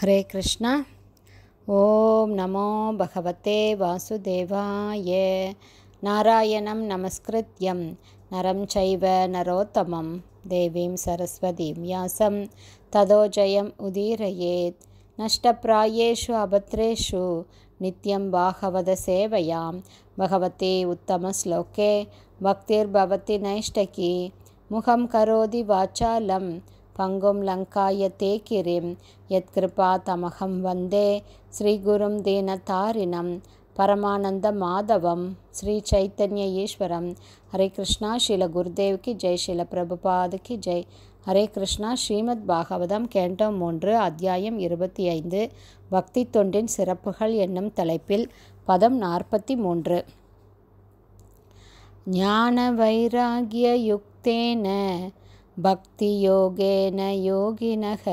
ஹரே கிருஷ்ணா ஓம் நமோ பகவதே வாசுதேவாய நாராயணம் நமஸ்கிருத்யம் நரம் சைவ நரோத்தமம் தேவீம் சரஸ்வதீம் யாசம் ததோ ஜெயம் உதீரயேத் நஷ்டப்பிராயேஷு அபத்ரேஷு நித்யம் பாகவத சேவையாம் பகவதே உத்தமஸ்லோகே பக்திர்பவதி நைஷ்டகி முகம் கரோதி வாச்சாலம் பங்கும் லங்காயத்தே கிரிம் யத்கிருபா தமகம் வந்தே ஸ்ரீகுரும் தீனதாரிணம் பரமானந்த மாதவம் ஸ்ரீ சைத்தன்ய ஈஸ்வரம் ஹரே கிருஷ்ணா ஸ்ரீல குருதேவ்க்கு ஜெய் ஸ்ரீல பிரபுபாதுக்கு ஜெய் ஹரே கிருஷ்ணா ஸ்ரீமத் பாகவதம் கேண்டோ மூன்று அத்தியாயம் இருபத்தி ஐந்து பக்தி தொண்டின் சிறப்புகள் என்னும் தலைப்பில் பதம் நாற்பத்தி மூன்று ஞான வைராகிய யுக்தேன பக்தியோகேன யோகினக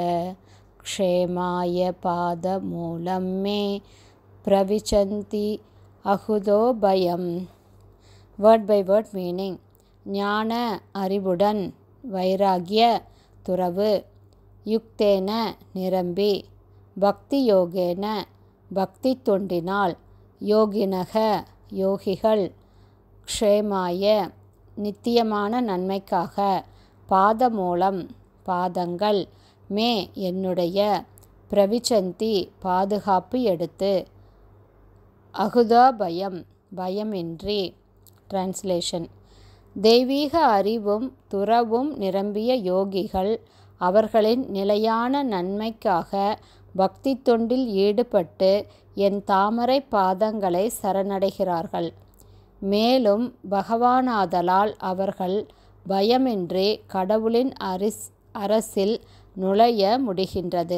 க்ஷேமாய பாதமூலம் மே பிரவிச்சந்தி அகுதோ பயம் வேர்ட் பை வேர்ட் மீனிங் ஞான அறிவுடன் வைராகிய துறவு யுக்தேன நிரம்பி பக்தி யோகேன பக்தி தொண்டினால் யோகினக யோகிகள் க்ஷேமாய நித்தியமான நன்மைக்காக பாதமூலம் பாதங்கள் மே என்னுடைய பிரவிச்சந்தி பாதுகாப்பு எடுத்து அகுதா பயம் பயமின்றி டிரான்ஸ்லேஷன் தெய்வீக அறிவும் துறவும் நிரம்பிய யோகிகள் அவர்களின் நிலையான நன்மைக்காக பக்தி தொண்டில் ஈடுபட்டு என் தாமரை பாதங்களை சரணடைகிறார்கள் மேலும் பகவானாதலால் அவர்கள் பயமின்றி கடவுளின் அரிஸ் அரசில் நுழைய முடிகின்றது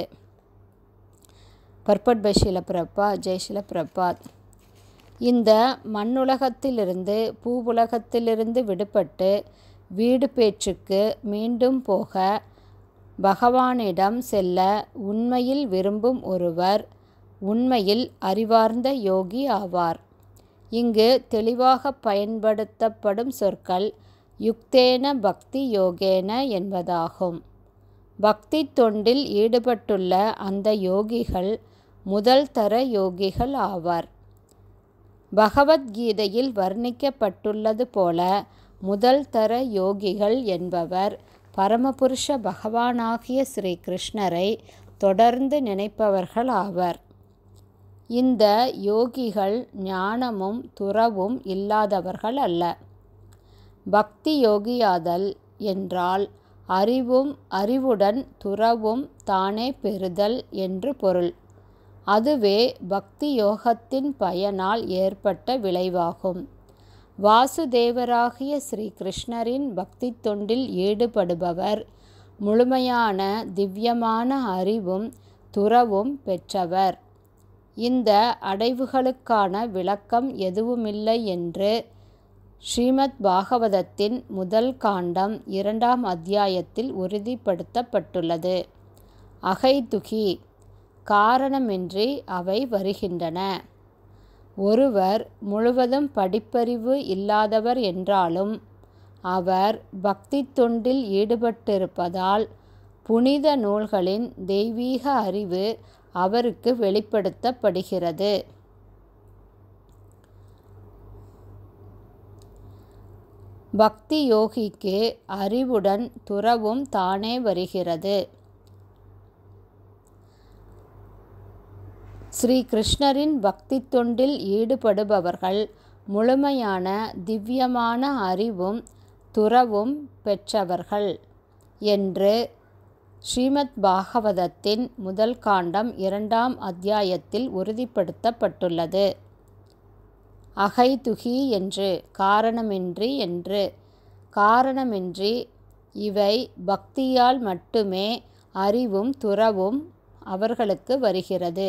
பர்பட் பை ஷிலப்பிரப்பா ஜெய் ஷிலப்பிரபாத் இந்த மண்ணுலகத்திலிருந்து பூவுலகத்திலிருந்து விடுபட்டு வீடு பேச்சுக்கு மீண்டும் போக பகவானிடம் செல்ல உண்மையில் விரும்பும் ஒருவர் உண்மையில் அறிவார்ந்த யோகி ஆவார் இங்கு தெளிவாக பயன்படுத்தப்படும் சொற்கள் யுக்தேன பக்தி யோகேன என்பதாகும் பக்தி தொண்டில் ஈடுபட்டுள்ள அந்த யோகிகள் முதல் தர யோகிகள் ஆவார் பகவத்கீதையில் வர்ணிக்கப்பட்டுள்ளது போல முதல் தர யோகிகள் என்பவர் பரமபுருஷ பகவானாகிய ஸ்ரீ கிருஷ்ணரை தொடர்ந்து நினைப்பவர்கள் ஆவர் இந்த யோகிகள் ஞானமும் துறவும் இல்லாதவர்கள் அல்ல பக்தி யோகியாதல் என்றால் அறிவும் அறிவுடன் துறவும் தானே பெறுதல் என்று பொருள் அதுவே பக்தி யோகத்தின் பயனால் ஏற்பட்ட விளைவாகும் வாசுதேவராகிய ஸ்ரீ கிருஷ்ணரின் பக்தி தொண்டில் ஈடுபடுபவர் முழுமையான திவ்யமான அறிவும் துறவும் பெற்றவர் இந்த அடைவுகளுக்கான விளக்கம் எதுவுமில்லை என்று ஸ்ரீமத் பாகவதத்தின் முதல் காண்டம் இரண்டாம் அத்தியாயத்தில் உறுதிப்படுத்தப்பட்டுள்ளது அகைதுகி காரணமின்றி அவை வருகின்றன ஒருவர் முழுவதும் படிப்பறிவு இல்லாதவர் என்றாலும் அவர் பக்தி தொண்டில் ஈடுபட்டிருப்பதால் புனித நூல்களின் தெய்வீக அறிவு அவருக்கு வெளிப்படுத்தப்படுகிறது பக்தி யோகிக்கு அறிவுடன் துறவும் தானே வருகிறது ஸ்ரீ கிருஷ்ணரின் பக்தி தொண்டில் ஈடுபடுபவர்கள் முழுமையான திவ்யமான அறிவும் துறவும் பெற்றவர்கள் என்று ஸ்ரீமத் பாகவதத்தின் முதல் காண்டம் இரண்டாம் அத்தியாயத்தில் உறுதிப்படுத்தப்பட்டுள்ளது அகைதுகி என்று காரணமின்றி என்று காரணமின்றி இவை பக்தியால் மட்டுமே அறிவும் துறவும் அவர்களுக்கு வருகிறது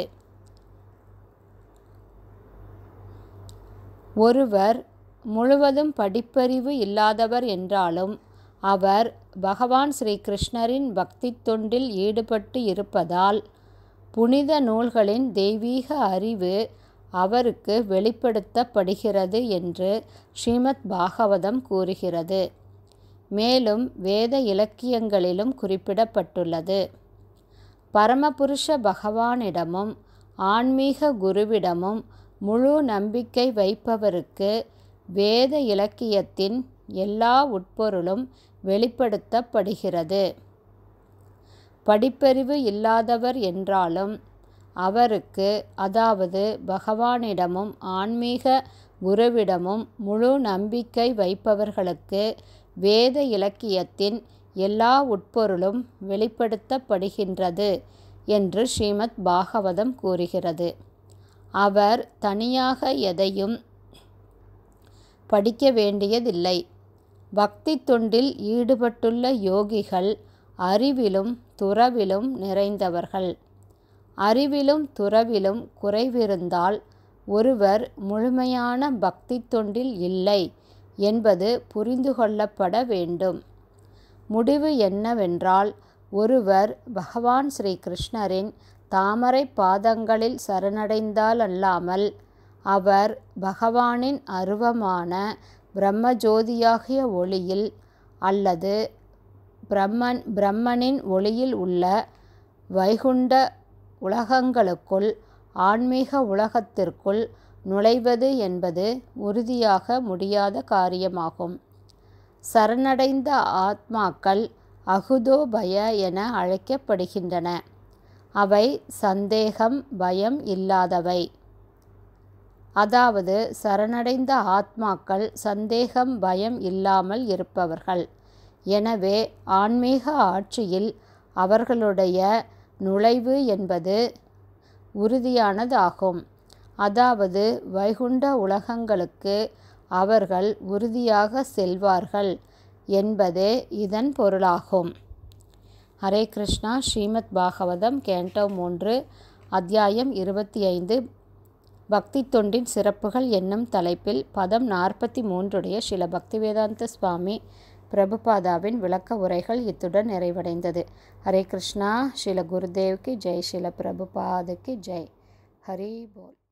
ஒருவர் முழுவதும் படிப்பறிவு இல்லாதவர் என்றாலும் அவர் பகவான் ஸ்ரீ கிருஷ்ணரின் பக்தி தொண்டில் ஈடுபட்டு இருப்பதால் புனித நூல்களின் தெய்வீக அறிவு அவருக்கு வெளிப்படுத்தப்படுகிறது என்று ஸ்ரீமத் பாகவதம் கூறுகிறது மேலும் வேத இலக்கியங்களிலும் குறிப்பிடப்பட்டுள்ளது பரமபுருஷ பகவானிடமும் ஆன்மீக குருவிடமும் முழு நம்பிக்கை வைப்பவருக்கு வேத இலக்கியத்தின் எல்லா உட்பொருளும் வெளிப்படுத்தப்படுகிறது படிப்பறிவு இல்லாதவர் என்றாலும் அவருக்கு அதாவது பகவானிடமும் ஆன்மீக குருவிடமும் முழு நம்பிக்கை வைப்பவர்களுக்கு வேத இலக்கியத்தின் எல்லா உட்பொருளும் வெளிப்படுத்தப்படுகின்றது என்று ஸ்ரீமத் பாகவதம் கூறுகிறது அவர் தனியாக எதையும் படிக்க வேண்டியதில்லை பக்தி தொண்டில் ஈடுபட்டுள்ள யோகிகள் அறிவிலும் துறவிலும் நிறைந்தவர்கள் அறிவிலும் துறவிலும் குறைவிருந்தால் ஒருவர் முழுமையான பக்தி தொண்டில் இல்லை என்பது புரிந்து கொள்ளப்பட வேண்டும் முடிவு என்னவென்றால் ஒருவர் பகவான் ஸ்ரீ கிருஷ்ணரின் தாமரை பாதங்களில் சரணடைந்தால் அல்லாமல் அவர் பகவானின் அருவமான பிரம்மஜோதியாகிய ஒளியில் அல்லது பிரம்மன் பிரம்மனின் ஒளியில் உள்ள வைகுண்ட உலகங்களுக்குள் ஆன்மீக உலகத்திற்குள் நுழைவது என்பது உறுதியாக முடியாத காரியமாகும் சரணடைந்த ஆத்மாக்கள் அகுதோபய என அழைக்கப்படுகின்றன அவை சந்தேகம் பயம் இல்லாதவை அதாவது சரணடைந்த ஆத்மாக்கள் சந்தேகம் பயம் இல்லாமல் இருப்பவர்கள் எனவே ஆன்மீக ஆட்சியில் அவர்களுடைய நுழைவு என்பது உறுதியானதாகும் அதாவது வைகுண்ட உலகங்களுக்கு அவர்கள் உறுதியாக செல்வார்கள் என்பதே இதன் பொருளாகும் ஹரே கிருஷ்ணா ஸ்ரீமத் பாகவதம் கேண்டோ மூன்று அத்தியாயம் இருபத்தி ஐந்து பக்தி தொண்டின் சிறப்புகள் என்னும் தலைப்பில் பதம் நாற்பத்தி மூன்றுடைய ஸ்ரீல பக்திவேதாந்த சுவாமி பிரபுபாதாவின் விளக்க உரைகள் இத்துடன் நிறைவடைந்தது ஹரே கிருஷ்ணா ஸ்ரீல குருதேவ்க்கு ஜெய் ஸ்ரீல பிரபுபாதுக்கு ஜெய் ஹரி போல்